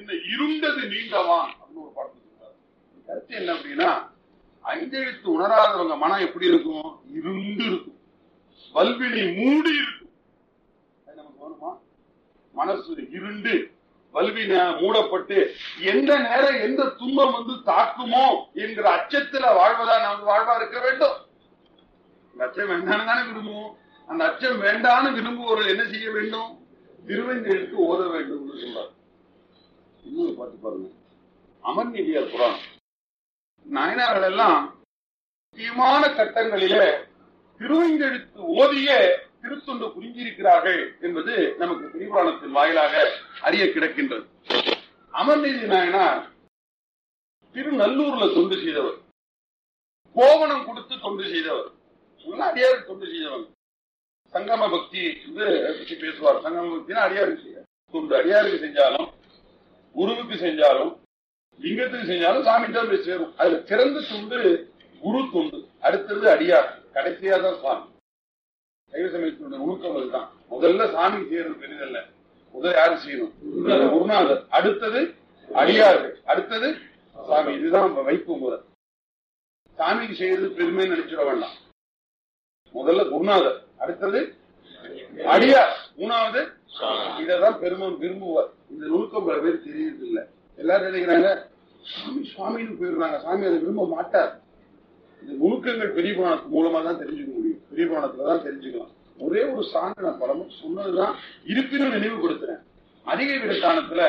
என்ன இருண்டது நீண்டவான் அப்படின்னு ஒரு பாட்டு சொல்றாரு கருத்து என்ன அப்படின்னா ஐந்தெழுத்து உணராதவங்க மனம் எப்படி இருக்கும் இருண்டு இருக்கும் வல்வினி மூடி இருக்கும் அது நமக்கு வேணுமா மனசு இருண்டு வல்வின மூடப்பட்டு எந்த நேரம் எந்த துன்பம் வந்து தாக்குமோ என்கிற அச்சத்துல வாழ்வதா நமக்கு வாழ்வா இருக்க வேண்டும் அந்த அச்சம் வேண்டாம்னு தானே விரும்புவோம் அந்த அச்சம் வேண்டான்னு விரும்புவோர்கள் என்ன செய்ய வேண்டும் திருவெஞ்செழுத்து ஓத வேண்டும் சொல்றார் இன்னொரு பாட்டு பாருங்க அமர்நீதியார் புராணம் நாயனார்கள் எல்லாம் முக்கியமான கட்டங்களிலே திருவெஞ்செழுத்து ஓதிய திருத்தொண்டு புரிஞ்சிருக்கிறார்கள் என்பது நமக்கு திரிபுராணத்தின் வாயிலாக அறிய கிடக்கின்றது அமர்நீதி நாயனார் திருநல்லூர்ல தொண்டு செய்தவர் கோவணம் கொடுத்து தொண்டு செய்தவர் அடியாருக்கு தொண்டு செய்தவர் சங்கம பக்தி என்று பற்றி பேசுவார் சங்கம பக்தினா அடியாருக்கு செய்ய தொண்டு அடியாருக்கு செஞ்சாலும் குருவுக்கு செஞ்சாலும் லிங்கத்துக்கு செஞ்சாலும் சாமி தான் போய் சேரும் அதுல சிறந்த தொண்டு குரு தொண்டு அடுத்தது அடியார் கடைசியா தான் சுவாமி சைவ சமயத்தினுடைய நுணுக்கம் அதுதான் முதல்ல சாமி செய்யறது பெரிதல்ல முதல் யாரு செய்யணும் குருநாதர் அடுத்தது அடியார்கள் அடுத்தது சாமி இதுதான் வைப்பு முறை சாமிக்கு செய்யறது பெருமை நினைச்சிட வேண்டாம் முதல்ல குருநாதர் அடுத்தது அடியார் மூணாவது இததான் பெருமை விரும்புவார் இந்த நுணுக்கம் பல பேர் தெரியறது இல்ல எல்லாரும் நினைக்கிறாங்க சாமி சுவாமின்னு போயிடுறாங்க சாமி அதை விரும்ப மாட்டார் இந்த நுணுக்கங்கள் பெரிய புராணத்து மூலமா தான் தெரிஞ்சுக்க முடியும் பெரிய புராணத்துல தான் தெரிஞ்சுக்கலாம் ஒரே ஒரு சான்று நான் பலமும் சொன்னதுதான் இருப்பினும் நினைவுபடுத்துறேன் அதிக விடத்தானத்துல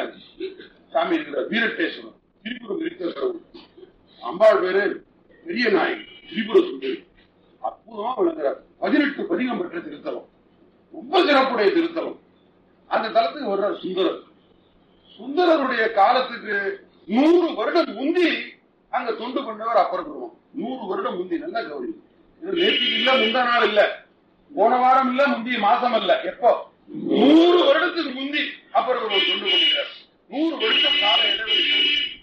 சாமி இருக்கிற வீரட்டேஸ்வரன் திரிபுரம் இருக்கிற கடவுள் அம்பாள் பேரு பெரிய நாயகி திரிபுர சுந்தரி அற்புதமா விளங்குறார் பதினெட்டு பதிகம் பெற்ற திருத்தலம் ரொம்ப சிறப்புடைய திருத்தலம் அந்த தலத்துக்கு வர்றார் சுந்தரர் சுந்தரருடைய காலத்துக்கு நூறு வருடம் முந்தி அங்க தொண்டு பண்ணவர் அப்பர் பெருமான் நூறு வருடம் முந்தி நல்ல கௌரி நேற்றுக்கு இல்ல முந்தா நாள் இல்ல போன வாரம் இல்ல முந்தைய மாசம் இல்ல எப்போ நூறு வருடத்துக்கு முந்தி அப்பர் பெருமான் தொண்டு பண்ணுகிறார் நூறு வருஷம் கால இடைவெளி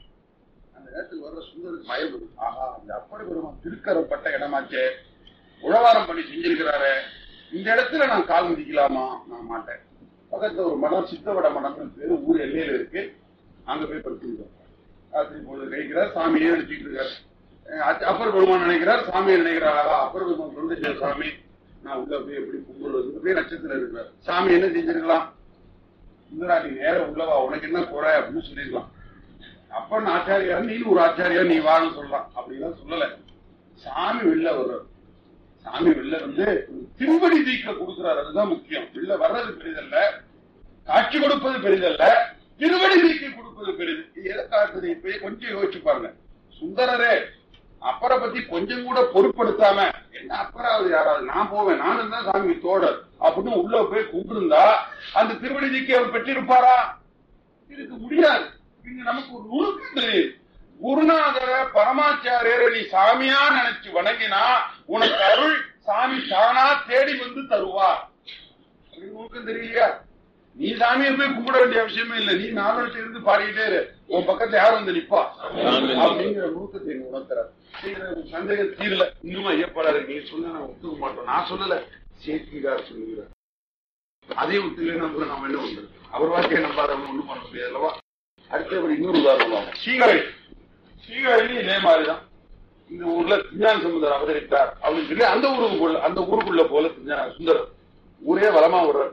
அந்த நேரத்துக்கு வர்ற சுந்தருக்கு பயம் வரும். ஆஹா இந்த அப்பர் பெருமான் திருக்கரப்பட்ட இடமாச்சே உழவாரம் பண்ணி செஞ்சிருக்கிறாரு இந்த இடத்துல நான் கால் மிதிக்கலாமா நான் மாட்டேன் பக்கத்துல ஒரு மடம் சித்தவட மடம்னு பேரு ஊர் எல்லையில இருக்கு அங்க போய் படுத்துருக்கோம் ராத்திரி பொழுது கழிக்கிறார் சாமியே நினைச்சிட்டு இருக்காரு அஹ் அச்ச- அப்பர் பெருமான் நினைக்கிறார் சாமியை நினைக்கிறார் ஆகா, அப்பர் பெருமான் சொல்லிச்சு சாமி நான் உள்ள போய் எப்படி கும்பிடுறது போய் நட்சத்திரம் இருக்கிறார் சாமி என்ன செஞ்சிருக்கலாம் இந்திரா நீ நேரம் உள்ளவா உனக்கு என்ன குறை அப்படின்னு சொல்லிருக்கலாம் அப்பன் ஆச்சாரியார் நீ ஒரு ஆச்சாரியார் நீ வான்னு சொல்லலாம் அப்படிலாம் சொல்லல சாமி வெளில வர்றார் சாமி வெளில வந்து திருவடி தீக்க கொடுக்கிறார் அதுதான் முக்கியம் வெளில வர்றது பெரிதல்ல காட்சி கொடுப்பது பெரிதல்ல திருவடி தீக்க கொடுப்பது பெரிது இது எதை காட்டுது இப்ப கொஞ்சம் யோசிச்சு பாருங்க சுந்தரரே அப்பரை பத்தி கொஞ்சம் கூட பொருட்படுத்தாம என்ன அப்பராவது யாராவது நான் போவேன் நானும் தான் சாமி தோழர் அப்படின்னு உள்ள போய் கும்பிருந்தா அந்த திருவடி தீக்கை அவர் பெற்றிருப்பாரா இருக்க முடியாது இங்க நமக்கு ஒரு நுணுக்கம் தெரியுது குருநாதர பரமாச்சாரியரை நீ சாமியா நினைச்சு வணங்கினா உனக்கு அருள் சாமி தானா தேடி வந்து தருவார் அப்படின்னு நுணுக்கம் தெரியலையா நீ சாமியை போய் கும்பிட வேண்டிய அவசியமே இல்லை நீ நாலு வருஷம் இருந்து பாடிக்கிட்டே இரு உன் பக்கத்துல யார் வந்து நிப்பா அப்படிங்கிற நுணுக்கத்தை எனக்கு உணர்த்துறாரு சரி, சந்தேகம் தீரல இன்னும் ஐயப்படாரு நீ சொன்ன நான் ஒத்துக்க மாட்டோம் நான் சொல்லல சேர்த்திகார் சொல்லுகிறார் அதையும் ஒத்துக்கலைன்னா கூட நம்ம என்ன பண்றது அவர் வார்த்தையை நம்பாதவங்க ஒண்ணும் பண்ண முடியாது அல்லவா அடுத்தபடி இன்னொரு உதாரணம் சீகரை சீகரையிலும் இதே மாதிரிதான் இந்த ஊர்ல திருஞான சமுதர் அவதரித்தார் அப்படின்னு சொல்லி அந்த ஊருக்குள்ள அந்த ஊருக்குள்ள போல திருஞான சுந்தரர் ஊரே வளமா விடுறார்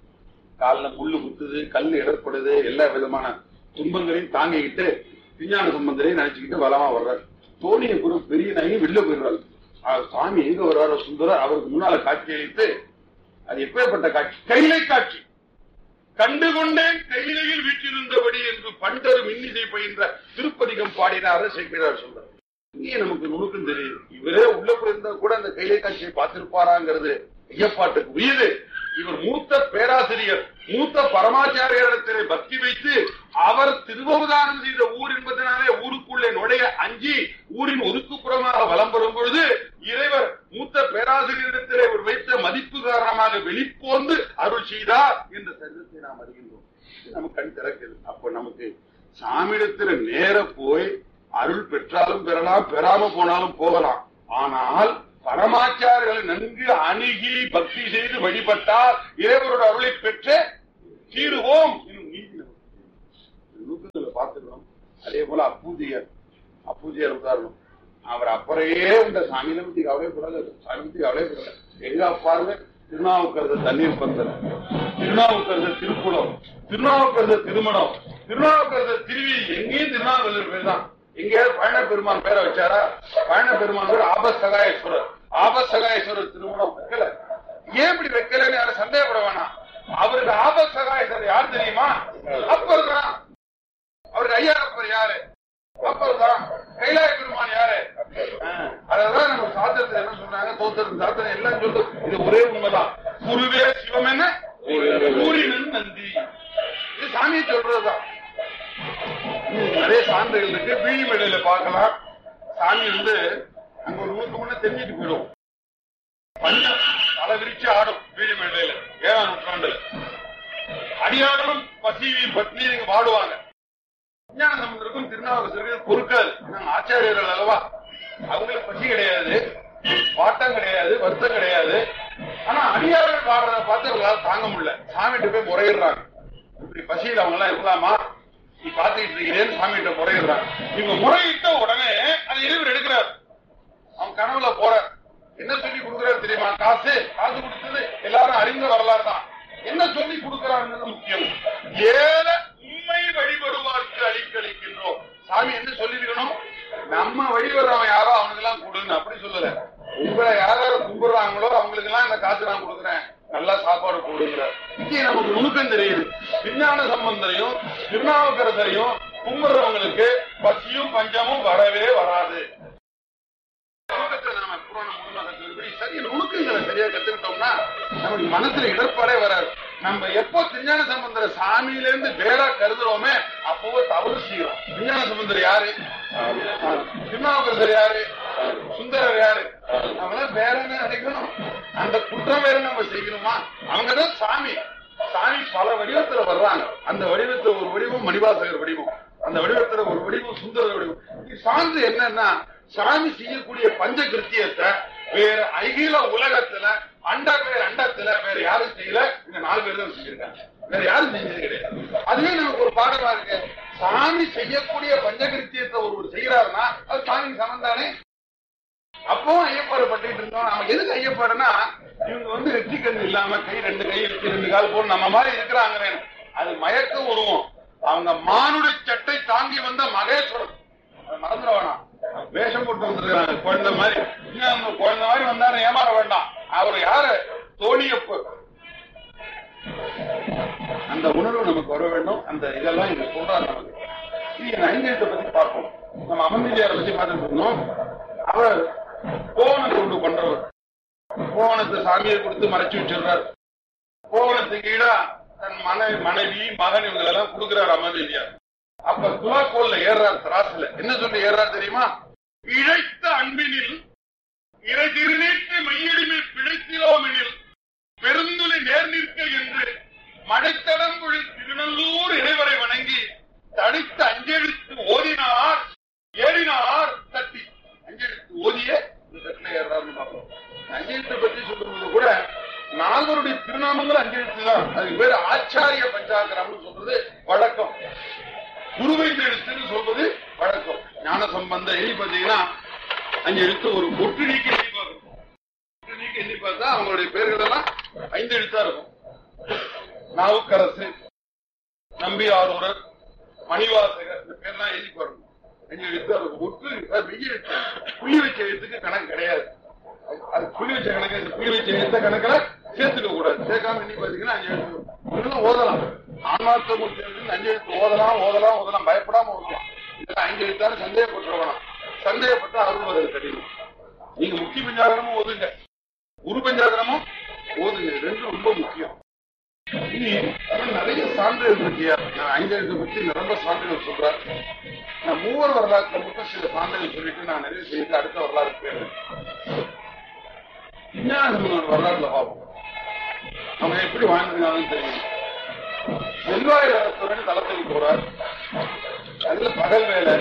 கால்ல முள்ளு குத்துது கல் இடர்படுது எல்லா விதமான துன்பங்களையும் தாங்கிக்கிட்டு விஞ்ஞான சம்பந்தரையும் நினைச்சுக்கிட்டு வளமா வர்றாரு தோணிய குரு பெரிய நாயகி வெளில போயிடுறாரு ஆஹ் சாமி எங்க வர்றாரோ சுந்தரர் அவருக்கு முன்னால காட்சி அளித்து அது எப்பேற்பட்ட காட்சி கைலை காட்சி கண்டுகொண்டேன் கையிலையில் வீற்றிருந்தபடி என்று பண்டரு மின்னிசை பயின்ற திருப்பதிகம் பாடினார சேர்க்கிறார் சொல்றார் இங்கே நமக்கு நுணுக்கம் தெரியுது இவரே உள்ள போயிருந்தா கூட அந்த கைலை காட்சியை பார்த்திருப்பாராங்கிறது ஐயப்பாட்டுக்கு உரியது இவர் மூத்த பேராசிரியர் மூத்த பரமாச்சாரியரிடத்திலே பக்தி வைத்து அவர் திருவவதானம் செய்த ஊர் என்பதனாலே ஊருக்குள்ளே நுழைய அஞ்சி ஊரின் ஒதுக்குப்புறமாக வலம் வரும் பொழுது இறைவர் மூத்த பேராசிரியரிடத்திலே ஒரு வைத்த மதிப்பு காரணமாக வெளிப்போந்து அருள் செய்தார் என்ற சரிதத்தை நாம் அறிகின்றோம் இது நமக்கு கண் திறக்குது அப்ப நமக்கு சாமியிடத்துல நேர போய் அருள் பெற்றாலும் பெறலாம் பெறாம போனாலும் போகலாம் ஆனால் பரமாச்சாரர்களை நன்கு அணுகி பக்தி செய்து வழிபட்டால் இறைவரோட அருளை பெற்று தீருவோம் என்னும் நீதி நமக்கு தெரியும். இந்த நூக்கங்களை அதே போல அப்பூஜையர் அப்பூஜையர் உதாரணம் அவர் அப்புறையே இந்த சாமியில பத்தி கவலைப்படல சாமி பத்தி கவலைப்படல எங்க அப்பாருங்க திருநாவுக்கரச தண்ணீர் பந்தல் திருநாவுக்கரச திருக்குளம் திருநாவுக்கரச திருமணம் திருநாவுக்கரச திருவி எங்கேயும் திருநாவுக்கரசர் பேர் தான் எங்கேயாவது பயண பெருமான் பேரை வச்சாரா பயண பெருமான் பேர் ஆபசகாயேஸ்வரர் ஆபசகாயேஸ்வரர் திருமணம் வைக்கல ஏன் இப்படி வைக்கலன்னு யாரும் சந்தேகப்பட வேணாம் அவருக்கு ஆபசகாயேஸ்வரர் யார் தெரியுமா அப்பர் தான் அவருக்கு ஐயாரப்பர் யாரு அப்பர் தான் கைலாய பெருமான் யாரு ஆஹ், அததான் நம்ம சாத்திரத்துல என்ன சொன்னாங்க தோத்திரம் சாத்திரம் எல்லாம் சொல்லு இது ஒரே உண்மைதான் குருவே சிவம் என்ன கூறினன் நந்தி இது சாமியை சொல்றதுதான் இன்னும் நிறைய சான்றுகள் இருக்கு வீழிமேடையில பார்க்கலாம் சாமி வந்து அங்க ஒரு ஊருக்கு முன்ன தெரிஞ்சிட்டு போயிடும் பஞ்சம் தலை விரிச்சு ஆடும் வீழிமேடையில ஏழாம் நூற்றாண்டுல அடியார்களும் பசிவி பத்னி இங்க வாடுவாங்க விஞ்ஞான சம்பந்தருக்கும் திருநாவுக்கரசருக்கும் பொறுக்காது நாங்க ஆச்சாரியர்கள் அல்லவா அவங்களுக்கு பசி கிடையாது பாட்டம் கிடையாது வருத்தம் கிடையாது ஆனா அடியார்கள் பாடுறத பார்த்து அவங்களால தாங்க முடியல சாமிகிட்ட போய் முறையிடுறாங்க இப்படி பசியில் அவங்க எல்லாம் இருக்கலாமா நீ பாத்துக்கிட்டு இருக்கிறேன்னு சாமிகிட்ட முறையிடுறாங்க இவங்க முறையிட்ட உடனே அதை இறைவர் எடுக்கிறார் அவன் கனவுல போற என்ன சொல்லி கொடுக்கிறாரு தெரியுமா காசு காசு கொடுத்தது எல்லாரும் அறிந்த வரலாறு தான் என்ன சொல்லி கொடுக்கிறாருன்றது முக்கியம் ஏல உண்மை வழிபடுவார்க்கு அளிக்களிக்கின்றோம் சாமி என்ன சொல்லிருக்கணும் நம்ம வழிபடுறவன் யாரோ அவனுக்கு எல்லாம் கொடுன்னு அப்படி சொல்லல உங்களை யார் யார் கும்பிடுறாங்களோ அவங்களுக்கு எல்லாம் இந்த காசு நான் கொடுக்குறேன் நல்லா சாப்பாடு கொடுங்கிற இங்கே நமக்கு நுணுக்கம் தெரியுது விஞ்ஞான சம்பந்தரையும் திருநாவுக்கரசரையும் கும்பிடுறவங்களுக்கு பசியும் பஞ்சமும் வரவே வராது நுணுக்கத்தை நம்ம புராணம் முழுமையாக கத்துக்கிறபடி சரியா நுணுக்கங்களை சரியா கத்துக்கிட்டோம்னா நமக்கு மனசுல இடர்பாடே வராது நம்ம எப்போ விஞ்ஞான சம்பந்தர சாமியில இருந்து வேறா கருதுறோமே அப்போ தவறு செய்யறோம் விஞ்ஞான சம்பந்தர் யாரு திருநாவுக்கரசர் யாரு சுந்தரர் யாரு நம்மள வேற என்ன நினைக்கணும் அந்த குற்றம் வேற நம்ம செய்யணுமா அவங்கதான் சாமி சாமி பல வடிவத்துல வர்றாங்க அந்த வடிவத்துல ஒரு வடிவம் மணிவாசகர் வடிவம் அந்த வடிவத்துல ஒரு வடிவம் சுந்தர வடிவம் இது சார்ந்து என்னன்னா சாமி செய்யக்கூடிய பஞ்ச கிருத்தியத்தை வேற அகில உலகத்துல அண்ட பேர் அண்டத்துல வேற யாரும் செய்யல இந்த நாலு பேர் தான் செஞ்சிருக்காங்க வேற யாரும் செஞ்சது கிடையாது அதுவே நமக்கு ஒரு பாடமா இருக்கு சாமி செய்யக்கூடிய பஞ்சகிருத்தியத்தை ஒருவர் செய்யறாருன்னா அது சாமி சமந்தானே அப்பவும் ஐயப்பாடு பட்டுட்டு இருந்தோம் நம்ம எதுக்கு ஐயப்பாடுனா இவங்க வந்து வெற்றி கண் இல்லாம கை ரெண்டு கை வச்சு ரெண்டு கால் போட்டு நம்ம மாதிரி இருக்கிறாங்க அது மயக்க உருவம் அவங்க மானுட சட்டை தாங்கி வந்த மகேஸ்வரன் அதை மறந்துட வேணாம் வேஷம் போட்டு வந்திருக்கிறாங்க குழந்தை மாதிரி இன்னும் அவங்க குழந்தை மாதிரி வந்தாரு ஏமாற வேண்டாம் அவர் யாரு தோணியப்பு அந்த உணர்வு நமக்கு வர வேண்டும் அந்த இதெல்லாம் இங்க சொல்றாரு நமக்கு இது ஐந்தியத்தை பத்தி பார்ப்போம் நம்ம அமர்ந்தியாரை பத்தி பார்த்துட்டு இருந்தோம் அவர் கோவணத்தை கொண்டு பண்றவர் கோவணத்தை சாமியை கொடுத்து மறைச்சு வச்சிடுறார் கோவணத்துக்கு ஈடா தன் மனைவி மனைவி மகன் இவங்க எல்லாம் கொடுக்கிறார் அமர்ந்தியார் அப்ப துலாக்கோல்ல ஏறார் தராசுல என்ன சொல்லி ஏறார் தெரியுமா இழைத்த அன்பினில் இறை திருநீட்டு மையடிமை பிழைத்திலோம் எனில் பெருந்துளை நேர் நிற்க என்று மழைத்தடம்புழி திருநல்லூர் இறைவரை வணங்கி தடித்த அஞ்செழுத்து ஓதினார் ஏறினார் தட்டி அஞ்செழுத்து ஓதிய இந்த தட்டில ஏறாருன்னு பார்க்கிறோம் அஞ்செழுத்தை பற்றி சொல்லும்போது கூட நால்வருடைய திருநாமங்கள் அஞ்செழுத்து தான் அதுக்கு பேர் ஆச்சாரிய பஞ்சாகரம்னு சொல்றது வழக்கம் குருவைந்து எழுத்துன்னு சொல்வது வழக்கம் ஞான சம்பந்த எண்ணி பார்த்தீங்கன்னா அஞ்சு எழுத்து ஒரு ஒட்டு நீக்கி எண்ணி பார்க்கணும் ஒட்டு நீக்கி எண்ணி பார்த்தா அவங்களுடைய பேர்கள் எல்லாம் ஐந்து எழுத்தா இருக்கும் நாவுக்கரசு நம்பி ஆரூரர் மணிவாசகர் இந்த பேர்லாம் எழுதி பாருங்க அஞ்சு எழுத்து அது ஒட்டு அது வெய்ய எழுத்து புள்ளி வச்ச எழுத்துக்கு கணக்கு கிடையாது அது- அது புள்ளி வச்ச கணக்கு இந்த புள்ளி வச்ச எழுத்த கணக்குல சேர்த்துக்க கூடாது சேர்க்காம எண்ணி பாத்தீங்கன்னா அஞ்சு எழுத்து இதெல்லாம் ஓதலாம் ஆன்மார்த்த மூர்த்தி அஞ்சு எழுத்து ஓதலாம் ஓதலாம் ஓதலாம் பயப்படாம ஓதலாம் இதெல்லாம் ஐந்து எழுத்தாலும் சந்தேகப்பட்டு வேணாம் சந்தேகப்பட்டு அருள்வது கடினம் நீங்க முக்கிய பஞ்சாகரமும் ஓதுங்க குரு பஞ்சாகரமும் ஓதுங்க இது ரெண்டும் ரொம்ப முக்கியம் இனி இன்னும் நிறைய சான்றுகள் இருக்கியா நான் ஐந்தாயிரத்தை பத்தி நிரம்ப சான்றுகள் சொல்றேன் நான் மூவர் வரலாற்றுல மட்டும் சில சான்றுகள் சொல்லிட்டு நான் நிறைய செய்து அடுத்த வரலாறு போயிடுறேன் விஞ்ஞான வரலாற்றுல பார்ப்போம் அவங்க எப்படி வாழ்ந்துருக்காங்கன்னு தெரியும் செல்வாயிரத்துடன் தளத்துக்கு போறார் அதுல பகல் வேலை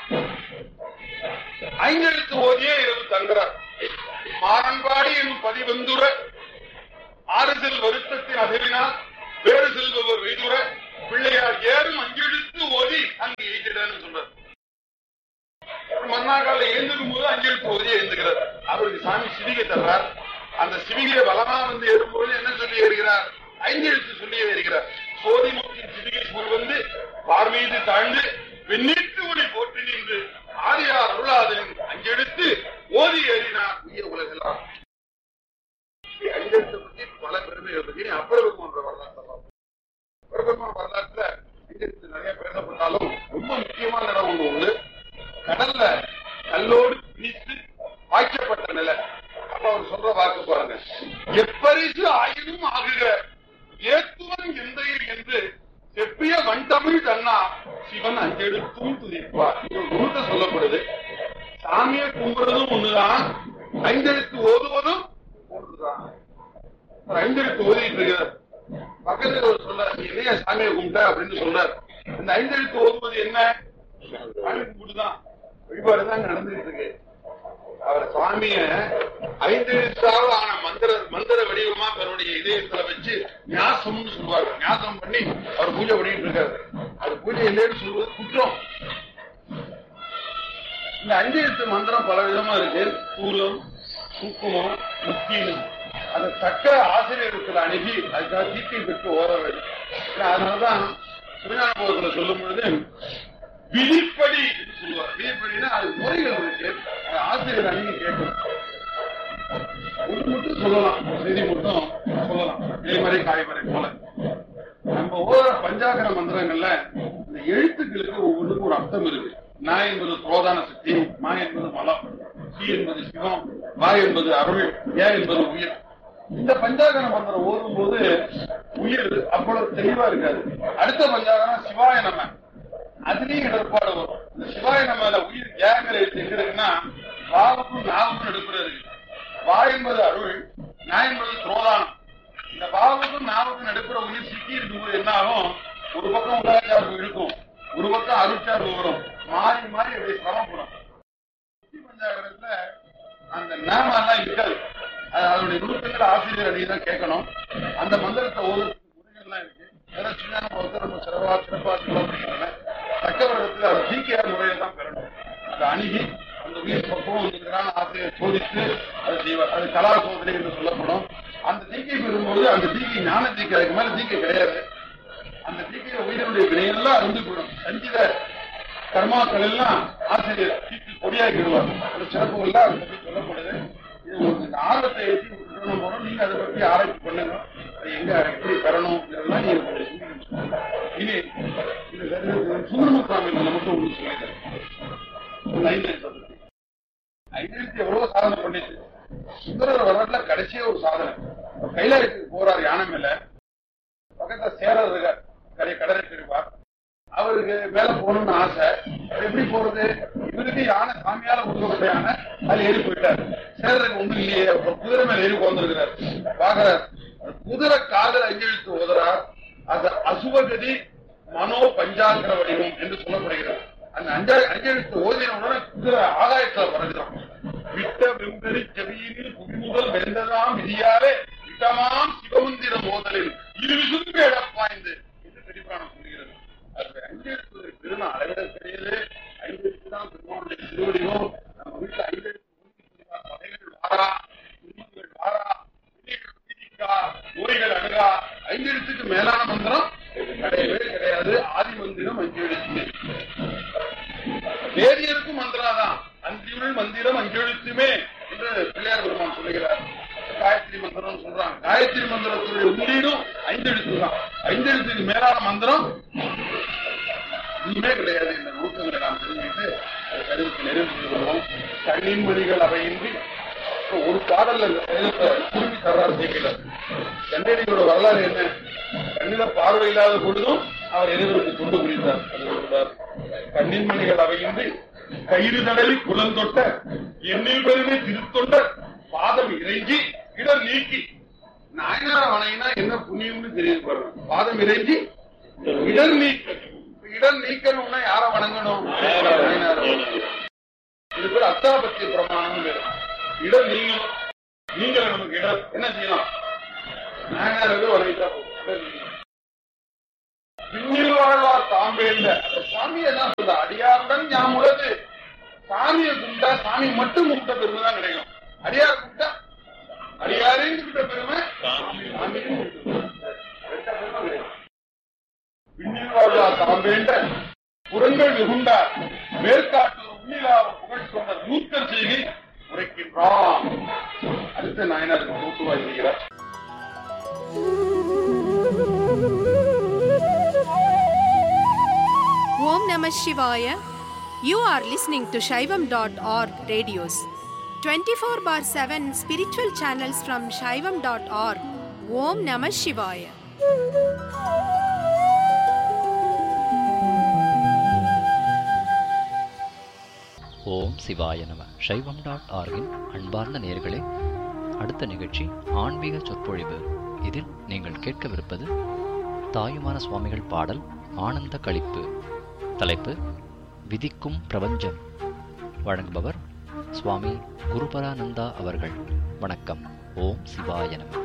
ஐந்தெழுத்து ஓதியே இரவு தங்குறார் மாறன்பாடி எனும் பதிவந்துர ஆறு செல் வருத்தத்தின் அசைவினால் வேறு செல்பவர் வெய்துர பிள்ளையார் ஏறும் அஞ்செழுத்து ஓதி அங்கு எய்திட வரலன்னு சொல்றாரு மன்னாக்கால எழுந்துக்கும் போது அஞ்செழுத்து ஓதி எழுந்துக்கிறார் அவருக்கு சாமி சிவிகை தர்றார் அந்த சிவிகையை பலமா வந்து ஏறும்போது என்ன சொல்லி ஏறுகிறார் ஐந்தெழுத்து சொல்லி ஏறுகிறார் சோதிமுத்தின் சிவிகை சூழ் வந்து பார்மீது தாழ்ந்து வெண்ணீட்டு ஒளி போற்றி நின்று ஆதியார் அருளாதலின் அஞ்செடுத்து ஓதி ஏறினார் உய உலகெல்லாம் அஞ்செழுத்தை பற்றி பல பெருமைகள் பற்றி அப்புறம் போன்ற வரலாற்று பிரதம வரலாற்றுல அஞ்செழுத்து நிறைய பேசப்பட்டாலும் ரொம்ப முக்கியமான இடம் ஒன்று உண்டு கடல்ல கல்லோடு பிடித்து வாய்க்கப்பட்ட நிலை அப்ப அவர் சொல்ற வாக்கு பாருங்க எப்பரிசு ஆயினும் ஆகுக ஏத்துவன் எந்தையில் என்று செப்பிய வண்டமிழ் தன்னா சிவன் அஞ்செடுத்தும் துதிப்பார் இது குருத்த சொல்லப்படுது சாமியை கும்பிடுறதும் ஒண்ணுதான் ஐந்தெழுத்து ஓதுவதும் ஒன்றுதான் அவர் ஐந்தெழுத்து ஓதிட்டு இருக்கார் பக்கத்துல ஒரு சொல்றார் நீ என்னைய சாமியை கும்பிட்ட அப்படின்னு சொல்றார் இந்த ஐந்தெழுத்து ஓதுவது என்ன சாமி கும்பிட்டுதான் வழிபாடுதான் நடந்துட்டு இருக்கு அவர் சுவாமிய ஐந்து எழுத்தாவது ஆன மந்திர மந்திர வடிவமா தன்னுடைய இதயத்துல வச்சு ஞாசம்னு சொல்லுவாரு ஞாசம் பண்ணி அவர் பூஜை பண்ணிட்டு இருக்காரு அது பூஜை இல்லைன்னு சொல்வது குற்றம் இந்த அஞ்சு எழுத்து மந்திரம் பல விதமா இருக்கு சூலம் சுக்குமம் முக்கியம் அதை தக்க ஆசிரியர்கள் அணுகி அதுக்காக தீட்டை பெற்று ஓர வேண்டும் ஏன்னா அதனாலதான் சிவஞானபோகத்துல சொல்லும் பொழுது விதிப்படி என்று சொல்லுவார் விதிப்படினா அது முறைகள் இருக்கு அது ஆசிரியர் அணுகி கேட்கணும் ஒன்று மட்டும் சொல்லலாம் ஒரு செய்தி மட்டும் சொல்லலாம் இலைமறை காய்மறை போல நம்ம ஓதுற பஞ்சாகர மந்திரங்கள்ல இந்த எழுத்துக்களுக்கு ஒவ்வொன்றுக்கும் ஒரு அர்த்தம் இருக்கு நா என்பது புரோதான சக்தி மா என்பது மலம் சி என்பது சிவம் வா என்பது அருள் ஏ என்பது உயிர் இந்த பஞ்சாகர மந்திரம் ஓதும் போது உயிர் அவ்வளவு தெளிவா இருக்காது அடுத்த பஞ்சாகரம் சிவாய நம்ம அதுலயும் இடர்பாடு வரும் இந்த சிவாய நம்மல உயிர் ஏங்கிற எழுத்து எங்க இருக்குன்னா வாவுக்கும் நாவுக்கும் நடுப்புற இருக்கு வா என்பது அருள் நா என்பது துரோதானம் இந்த பாவத்துக்கும் நாவுக்கும் நடுப்புற உயிர் சிக்கி இருக்கும்போது என்ன ஆகும் ஒரு பக்கம் உலகச்சார்பு இருக்கும் ஒரு பக்கம் அருட்சார்பு வரும் மாறி மாறி அப்படியே சிரமப்படும் சுத்தி பஞ்சாகரத்துல அந்த நாமெல்லாம் இருக்காது அது அதனுடைய நுணுக்கங்கள் ஆசிரியர் அடி தான் கேட்கணும் அந்த மந்திரத்தை ஓதுறதுக்கு முறைகள்லாம் இருக்கு அதெல்லாம் சின்ன ஒருத்தர் ரொம்ப சிறப்பா சிறப்பா சொல்ல தக்கவரத்தில் அது சீக்கிர முறையை தான் பெறணும் அதை அணுகி அந்த உயிர் பக்குவம் வந்திருக்கிறான் ஆசிரியர் சோதித்து அதை செய்வார் அது கலா சோதனை என்று சொல்லப்படும் அந்த தீக்கை பெறும்போது அந்த தீக்கை ஞான தீக்கை அதுக்கு மேல தீக்கை கிடையாது அந்த தீக்கையில உயிரினுடைய வினையெல்லாம் அருந்து போயிடும் சஞ்சித கர்மாக்கள் எல்லாம் ஆசிரியர் தீக்கு கொடியாக்கிடுவார் ஒரு சிறப்புகள்லாம் அதை பற்றி சொல்லப்படுது இது உங்களுக்கு இந்த ஆர்வத்தை ஏற்றி விட்டுணும் போறோம் நீங்க அதை பற்றி ஆராய்ச்சி பண்ணுங்க அது எங்க எப்படி பெறணும் இதெல்லாம் நீங்க கொஞ்சம் சிந்திக்கணும். இனி இது சுந்தரம சுவாமி மட்டும் உங்களுக்கு சொல்லித்தரேன் ஐந்து ஐநூத்தி எவ்வளவு சாதனை பண்ணிச்சு சுந்தரர் வரலாற்றுல கடைசியா ஒரு சாதனை கைலாயத்துக்கு போறார் யானை மேல பக்கத்துல சேரர் இருக்கார் கரை கடலுக்கு இருப்பார் அவருக்கு மேல போகணும்னு ஆசை அது எப்படி போறது இவருக்கு யானை சாமியால கொடுக்கப்பட்ட யானை அது ஏறி போயிட்டார் சேரருக்கு ஒண்ணும் இல்லையே ஒரு குதிரை மேல ஏறி உட்கார்ந்துருக்கிறார் பாக்குறார் அந்த குதிரை காதல் அஞ்செழுத்து ஓதுறார் அது அசுவகதி மனோ பஞ்சாங்கர வடிவம் என்று சொல்லப்படுகிறது அந்த அஞ்சா அஞ்செழுத்து ஓதின உடனே குதிரை ஆகாயத்துல பறகுறான் விட்ட வெம்பெறி செவியில் புவிமுதல் வெந்ததாம் விதியாலே விட்டமாம் சிவமந்திர மோதலில் இரு விசும்பு எடப்பாய்ந்து என்று பெரியபுராணம் சொல்கிறது அது அஞ்செழுத்து பெருமை அளவிட கிடையாது ஐந்தெழுத்து தான் பெருமானுடைய திருவடியும் நம்ம வீட்டுல ஐந்தெழுத்து ஊதி சொல்லுவார், பகைகள் வாரா துன்பங்கள் வாரா வினைகள் தீர்க்கா, நோய்கள் அணுகா ஐந்தெழுத்துக்கு மேலான மந்திரம் கிடையவே கிடையாது ஆதி மந்திரம் அஞ்செழுத்து வேதியருக்கும் மந்திரம் தான் அஞ்சுள் மந்திரம் அஞ்செழுத்துமே என்று பிள்ளையார் பெருமான் சொல்லுகிறார் காயத்ரி மந்திரம் சொல்றாங்க காயத்ரி மந்திரத்துடைய உள்ளீடும் ஐந்தெழுத்து தான் ஐந்தெழுத்துக்கு மேலான மந்திரம் ஒண்ணுமே கிடையாது இந்த நூற்றங்களை நாம் தெரிஞ்சுக்கிட்டு அது கருவுக்கு நிறைவு செய்து கொள்வோம் கண்ணின் மணிகள் அவையின்றி இப்ப ஒரு பாடல்ல இந்த கடிதத்தை திரும்பி தர்றாரு சேர்க்கிறார் கண்ணடியோட வரலாறு என்ன கண்ணில பார்வை இல்லாத பொழுதும் அவர் இறைவனுக்கு தொண்டு புரிந்தார் அது சொல்றார் கண்ணின் மணிகள் அவையின்றி கயிறு தடவி குலம் தொட்ட எண்ணில் பெருமை திருத்தொண்ட பாதம் இறைஞ்சி இடர் நீக்கி நாயனார வணங்கினா என்ன புண்ணியம்னு தெரியுது பாருங்க பாதம் இறைஞ்சி இடர் நீக்க இடர் நீக்கணும்னா யார வணங்கணும் நாயனாரை வணங்கணும். இது பேர் அத்தாபத்திய பிரமாணம் பேரு இடம் நீங்கணும் நீங்கள நமக்கு இடம் என்ன செய்யலாம் நாயனாருக்கு வணங்கிட்டா போதும். இடம் நீங்கணும். விண்ணில் வாழ்வார் தாம்பே இல்ல சுவாமி என்ன சொல்ற அடியார் அடியாருடன் ஞாம் உள்ளது சாமியை கும்பிட்டா சாமி மட்டும் கும்பிட்ட பெருமை தான் கிடைக்கும் அடியார் கும்பிட்டா அடியாரையும் கும்பிட்ட பெருமை சாமியும் கும்பிட்ட பெருமை. ரெட்ட பெருமை கிடைக்கும். விண்ணில் வாழ்வா தாம்பேண்ட புறங்கள் வெகுண்டார் மேற்காட்டு உண்ணிலாவ புகழ் சொன்ன நூத்தர் செய்தி உரைக்கின்றான் அடுத்த நாயனார் தூத்துவாய் செய்கிறார் Om Namah Shivaya. You are listening to Shaivam.org radios. 24 bar 7 spiritual channels from Shaivam.org. Om Namah Shivaya. ஓம் சிவாய நம சைவம் டாட் ஆர்கின் அன்பார்ந்த நேயர்களே அடுத்த நிகழ்ச்சி ஆன்மீக சொற்பொழிவு இதில் நீங்கள் கேட்கவிருப்பது தாயுமான சுவாமிகள் பாடல் ஆனந்த களிப்பு தலைப்பு விதிக்கும் பிரபஞ்சம் வழங்குபவர் சுவாமி குருபரானந்தா அவர்கள் வணக்கம் ஓம் சிவாய நம